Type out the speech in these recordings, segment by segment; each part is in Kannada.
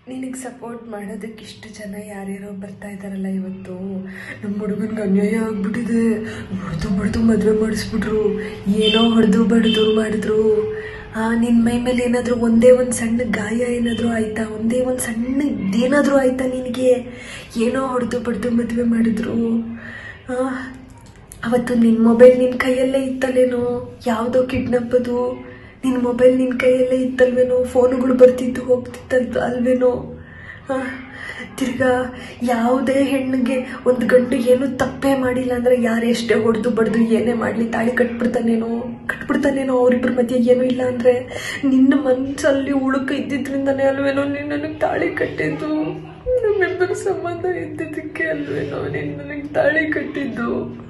ನಿನಗೆ ಸಪೋರ್ಟ್ ಮಾಡೋದಕ್ಕೆ ಇಷ್ಟು ಜನ ಯಾರ್ಯಾರೋ ಬರ್ತಾ ಇದ್ದಾರಲ್ಲ ಇವತ್ತು ನಮ್ಮ ಹುಡುಗನ್ಗೆ ಅನ್ಯಾಯ ಆಗ್ಬಿಟ್ಟಿದೆ ಬಡ್ದು ಬಡ್ದು ಮದುವೆ ಮಾಡಿಸ್ಬಿಟ್ರು ಏನೋ ಹೊಡೆದು ಬಡ್ದು ಮಾಡಿದ್ರು ಆ ನಿನ್ನ ಮೈ ಮೇಲೆ ಏನಾದರೂ ಒಂದೇ ಒಂದು ಸಣ್ಣ ಗಾಯ ಏನಾದರೂ ಆಯ್ತಾ ಒಂದೇ ಒಂದು ಸಣ್ಣ ಏನಾದರೂ ಆಯ್ತಾ ನಿನಗೆ ಏನೋ ಹೊಡೆದು ಬಡ್ದು ಮದುವೆ ಮಾಡಿದ್ರು ಆ, ಅವತ್ತು ನಿನ್ನ ಮೊಬೈಲ್ ನಿನ್ನ ಕೈಯಲ್ಲೇ ಇತ್ತಲ್ಲೇನೋ ಯಾವುದೋ ಕಿಡ್ನಾಪ್ ಅದು ನಿನ್ನ ಮೊಬೈಲ್ ನಿನ್ನ ಕೈಯಲ್ಲೇ ಇತ್ತಲ್ವೇನೋ ಫೋನುಗಳು ಬರ್ತಿತ್ತು ಹೋಗ್ತಿತ್ತಲ್ವ ಅಲ್ವೇನೋ ಆ, ತಿರ್ಗಾ ಯಾವುದೇ ಹೆಣ್ಣಿಗೆ ಒಂದು ಗಂಡು ಏನು ತಪ್ಪೇ ಮಾಡಿಲ್ಲ ಅಂದರೆ ಯಾರು ಎಷ್ಟೇ ಹೊಡೆದು ಬಡ್ದು ಏನೇ ಮಾಡಲಿ ತಾಳಿ ಕಟ್ಬಿಡ್ತಾನೇನೋ ಕಟ್ಬಿಡ್ತಾನೇನೋ ಅವರಿಬ್ಬರ ಮಧ್ಯೆ ಏನೂ ಇಲ್ಲ ಅಂದರೆ ನಿನ್ನ ಮನಸ್ಸಲ್ಲಿ ಉಳುಕ ಇದ್ದಿದ್ರಿಂದನೇ ಅಲ್ವೇನೋ ನೀನು ನನಗೆ ತಾಳಿ ಕಟ್ಟಿದ್ದು ನಮ್ಮಿಬ್ಬರ ಸಂಬಂಧ ಇದ್ದಿದ್ದಕ್ಕೆ ಅಲ್ವೇನೋ ನೀನು ನನಗೆ ತಾಳಿ ಕಟ್ಟಿದ್ದು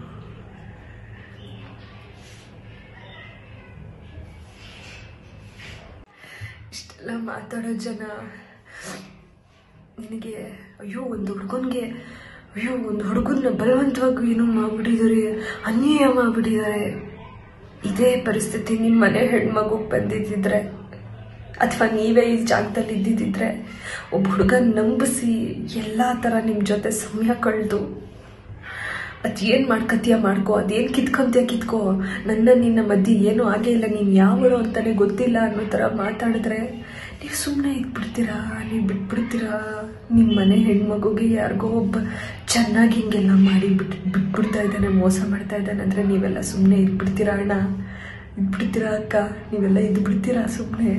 ಇಷ್ಟೆಲ್ಲ ಮಾತಾಡೋ ಜನ ನಿನಗೆ ಅಯ್ಯೋ ಒಂದು ಹುಡುಗನ್ಗೆ ಅಯ್ಯೋ ಒಂದು ಹುಡುಗನ್ನ ಬಲವಂತವಾಗಿ ಏನೋ ಮಾಡ್ಬಿಟ್ಟಿದ್ದಾರೆ ಅನ್ಯಾಯ ಮಾಡ್ಬಿಟ್ಟಿದ್ದಾರೆ ಇದೇ ಪರಿಸ್ಥಿತಿ ನಿಮ್ಮ ಮನೆ ಹೆಣ್ಮಗುಗೆ ಬಂದಿದ್ದಿದ್ರೆ ಅಥವಾ ನೀವೇ ಈ ಜಾಗದಲ್ಲಿ ಇದ್ದಿದ್ದಿದ್ರೆ ಒಬ್ಬ ಹುಡುಗ ನಂಬಿಸಿ ಎಲ್ಲ ಥರ ನಿಮ್ಮ ಜೊತೆ ಸಮಯ ಕಳೆದು ಅದೇನು ಮಾಡ್ಕತ್ತೀಯ ಮಾಡ್ಕೋ ಅದೇನು ಕಿತ್ಕೊಂತೀಯ ಕಿತ್ಕೋ ನನ್ನ ನಿನ್ನ ಮಧ್ಯೆ ಏನೂ ಆಗೇ ಇಲ್ಲ ನೀನು ಯಾವಳು ಅಂತಾನೆ ಗೊತ್ತಿಲ್ಲ ಅನ್ನೋ ಥರ ಮಾತಾಡಿದ್ರೆ ನೀವು ಸುಮ್ಮನೆ ಇದ್ಬಿಡ್ತೀರಾ ನೀವು ಬಿಟ್ಬಿಡ್ತೀರಾ ನಿಮ್ಮ ಮನೆ ಹೆಣ್ಮಗುಗೆ ಯಾರಿಗೋ ಒಬ್ಬ ಚೆನ್ನಾಗಿ ಹಿಂಗೆಲ್ಲ ಮಾಡಿ ಬಿಟ್ ಬಿಟ್ಬಿಡ್ತಾ ಇದ್ದಾನೆ ಮೋಸ ಮಾಡ್ತಾ ಇದ್ದಾನೆ ಅಂದರೆ ನೀವೆಲ್ಲ ಸುಮ್ಮನೆ ಇದ್ಬಿಡ್ತೀರಾ ಅಣ್ಣ ಇದ್ಬಿಡ್ತೀರಾ ಅಕ್ಕ ನೀವೆಲ್ಲ ಇದ್ಬಿಡ್ತೀರಾ ಸುಮ್ಮನೆ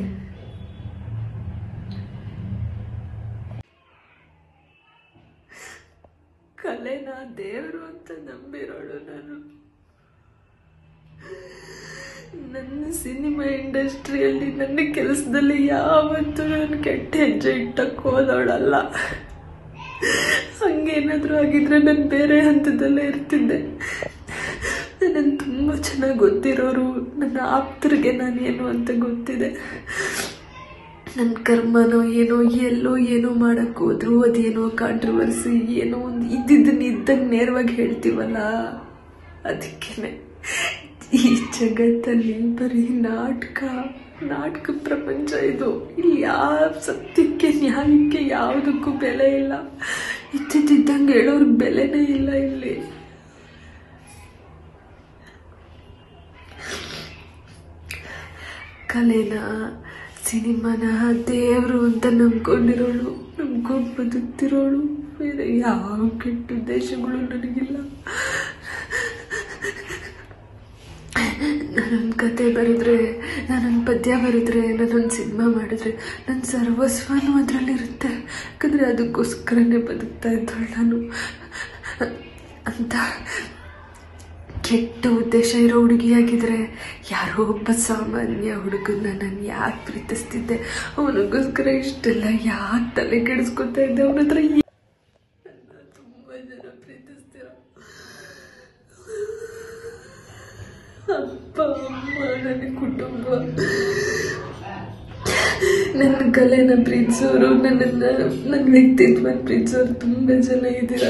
ಕಲೆನ ದೇವರು ಅಂತ ನಂಬಿರೋಳು ನಾನು ನನ್ನ ಸಿನಿಮಾ ಇಂಡಸ್ಟ್ರಿಯಲ್ಲಿ ನನ್ನ ಕೆಲಸದಲ್ಲಿ ಯಾವತ್ತೂ ನಾನು ಕೆಟ್ಟ ಹೆಜ್ಜೆ ಇಟ್ಟಕ್ಕೆ ಹೋದವಳಲ್ಲ ಹಂಗೇನಾದರೂ ಆಗಿದ್ರೆ ನಾನು ಬೇರೆ ಹಂತದಲ್ಲೇ ಇರ್ತಿದ್ದೆ ನನ್ನ ತುಂಬ ಚೆನ್ನಾಗಿ ಗೊತ್ತಿರೋರು ನನ್ನ ಆಪ್ತರಿಗೆ ನಾನು ಏನು ಅಂತ ಗೊತ್ತಿದೆ ನನ್ನ ಕರ್ಮನೋ ಏನೋ ಎಲ್ಲೋ ಏನೋ ಮಾಡಕ್ಕೆ ಹೋದ್ರು ಅದೇನೋ ಕಾಂಟ್ರವರ್ಸಿ ಏನೋ ಒಂದು ಇದ್ದಿದ್ದನ್ನ ಇದ್ದಂಗೆ ನೇರವಾಗಿ ಹೇಳ್ತೀವಲ್ಲ ಅದಕ್ಕೇನೆ ಈ ಜಗತ್ತಲ್ಲಿ ಬರೀ ನಾಟಕ ನಾಟಕ ಪ್ರಪಂಚ ಇದು ಇಲ್ಲಿ ಯಾವ ಸತ್ಯಕ್ಕೆ ನ್ಯಾಯಕ್ಕೆ ಯಾವುದಕ್ಕೂ ಬೆಲೆ ಇಲ್ಲ ಇದ್ದಿದ್ದಂಗೆ ಹೇಳೋರ್ಗೆ ಬೆಲೆನೇ ಇಲ್ಲ ಇಲ್ಲಿ ಕಲೆನ ಸಿನಿಮಾನ ದೇವರು ಅಂತ ನಂಬ್ಕೊಂಡಿರೋಳು ನಂಬ್ಕೊಂಡು ಬದುಕ್ತಿರೋಳು ಬೇರೆ ಯಾವ ಕೆಟ್ಟ ಉದ್ದೇಶಗಳು ನನಗಿಲ್ಲ ನಾನೊಂದು ಕತೆ ಬರೆದ್ರೆ ನಾನೊಂದು ಪದ್ಯ ಬರೆದ್ರೆ ನಾನೊಂದು ಸಿನಿಮಾ ಮಾಡಿದ್ರೆ ನನ್ನ ಸರ್ವಸ್ವನೂ ಅದರಲ್ಲಿರುತ್ತೆ ಯಾಕಂದರೆ ಅದಕ್ಕೋಸ್ಕರನೇ ಬದುಕ್ತಾ ಇದ್ದಳು ನಾನು ಅಂತ ಕೆಟ್ಟ ಉದ್ದೇಶ ಇರೋ ಹುಡುಗಿಯಾಗಿದ್ರೆ ಯಾರೋ ಒಬ್ಬ ಸಾಮಾನ್ಯ ಹುಡುಗನ ನಾನು ಯಾಕೆ ಪ್ರೀತಿಸ್ತಿದ್ದೆ ಅವನಿಗೋಸ್ಕರ ಇಷ್ಟೆಲ್ಲ ಯಾಕೆ ತಲೆ ಕೆಡಿಸ್ಕೊತಾ ಇದ್ದೆ ಅವನ ಹತ್ರ ಏ- ನನ್ನ ತುಂಬ ಜನ ಪ್ರೀತಿಸ್ತೀರ ಅಪ್ಪ ಅಮ್ಮ ನನ್ನ ಕುಟುಂಬ ನನ್ನ ಕಲೆನ ಪ್ರೀತಿಸೋರು ನನ್ನನ್ನು ನನ್ನ ವ್ಯಕ್ತಿತ್ವ ಪ್ರೀತಿಸೋರು ತುಂಬ ಜನ ಇದ್ದೀರ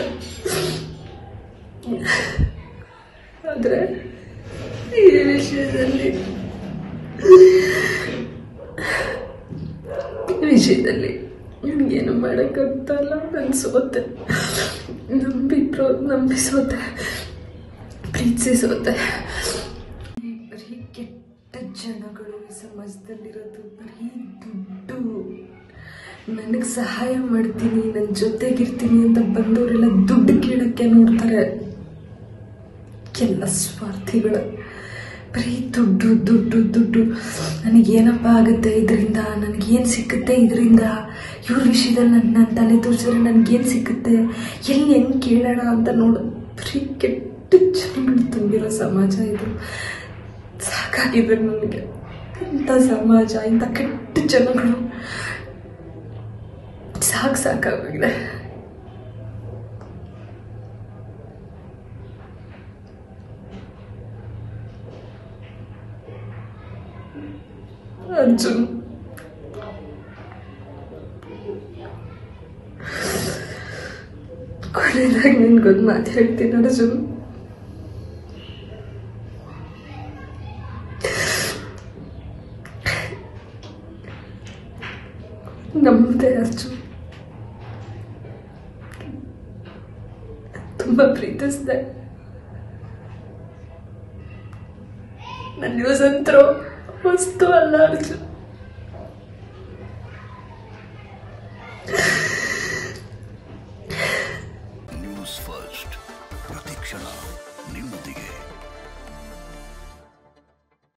ಆದರೆ ಈ ವಿಷಯದಲ್ಲಿ ಈ ವಿಷಯದಲ್ಲಿ ನನಗೇನು ಮಾಡೋಕ್ಕಾಗ್ತಾ ಇಲ್ಲ ನಾನು ಸೋತೆ ನಂಬಿ ಪ್ರೋ ನಂಬಿ ಸೋತೆ ಪ್ರೀತಿಸಿ ಸೋತೆ ಈ ಬರೀ ಕೆಟ್ಟ ಜನಗಳು ಈ ಸಮಾಜದಲ್ಲಿರೋದು ಬರೀ ದುಡ್ಡು ನನಗೆ ಸಹಾಯ ಮಾಡ್ತೀನಿ ನನ್ನ ಜೊತೆಗಿರ್ತೀನಿ ಅಂತ ಬಂದವರೆಲ್ಲ ದುಡ್ಡು ಕೇಳೋಕ್ಕೆ ನೋಡ್ತಾರೆ ಎಲ್ಲ ಸ್ವಾರ್ಥಿಗಳು ಬರೀ ದುಡ್ಡು ದುಡ್ಡು ದುಡ್ಡು ನನಗೇನಪ್ಪ ಆಗುತ್ತೆ ಇದರಿಂದ ನನಗೇನು ಸಿಕ್ಕುತ್ತೆ ಇದರಿಂದ ಇವ್ರ ವಿಷಯದಲ್ಲಿ ನನ್ನ ನನ್ನ ತಲೆ ತೋರಿಸಿದ್ರೆ ನನಗೇನು ಸಿಕ್ಕುತ್ತೆ ಎಲ್ಲಿ ಹೆಂಗೆ ಕೇಳೋಣ ಅಂತ ನೋಡು ಬರೀ ಕೆಟ್ಟ ಜನಗಳು ತುಂಬಿರೋ ಸಮಾಜ ಇದು ಸಾಕಾಗಿದೆ ನನಗೆ ಇಂಥ ಸಮಾಜ ಇಂಥ ಕೆಟ್ಟ ಜನಗಳು ಸಾಕು ಸಾಕಾಗಿದೆ ಅರ್ಜುನ್ ಕೊನೆಯದಾಗಿ ನಿನ್ಗೊಂದು ಮಾತು ಹೇಳ್ತೀನಿ ಅರ್ಜುನ್ ನಮ್ಮದೇ ಅರ್ಜುನ್ ತುಂಬ ಪ್ರೀತಿಸಿದೆ ನನ್ನ ನ್ಯೂಸ್ ಅಂತರೂ ವಸ್ತು ಅಲ್ಲ ಅರ್ಜುನ್ ನ್ಯೂಸ್ ಫಸ್ಟ್ ಪ್ರತಿಕ್ಷಣ ನಿಮ್ಮೊಂದಿಗೆ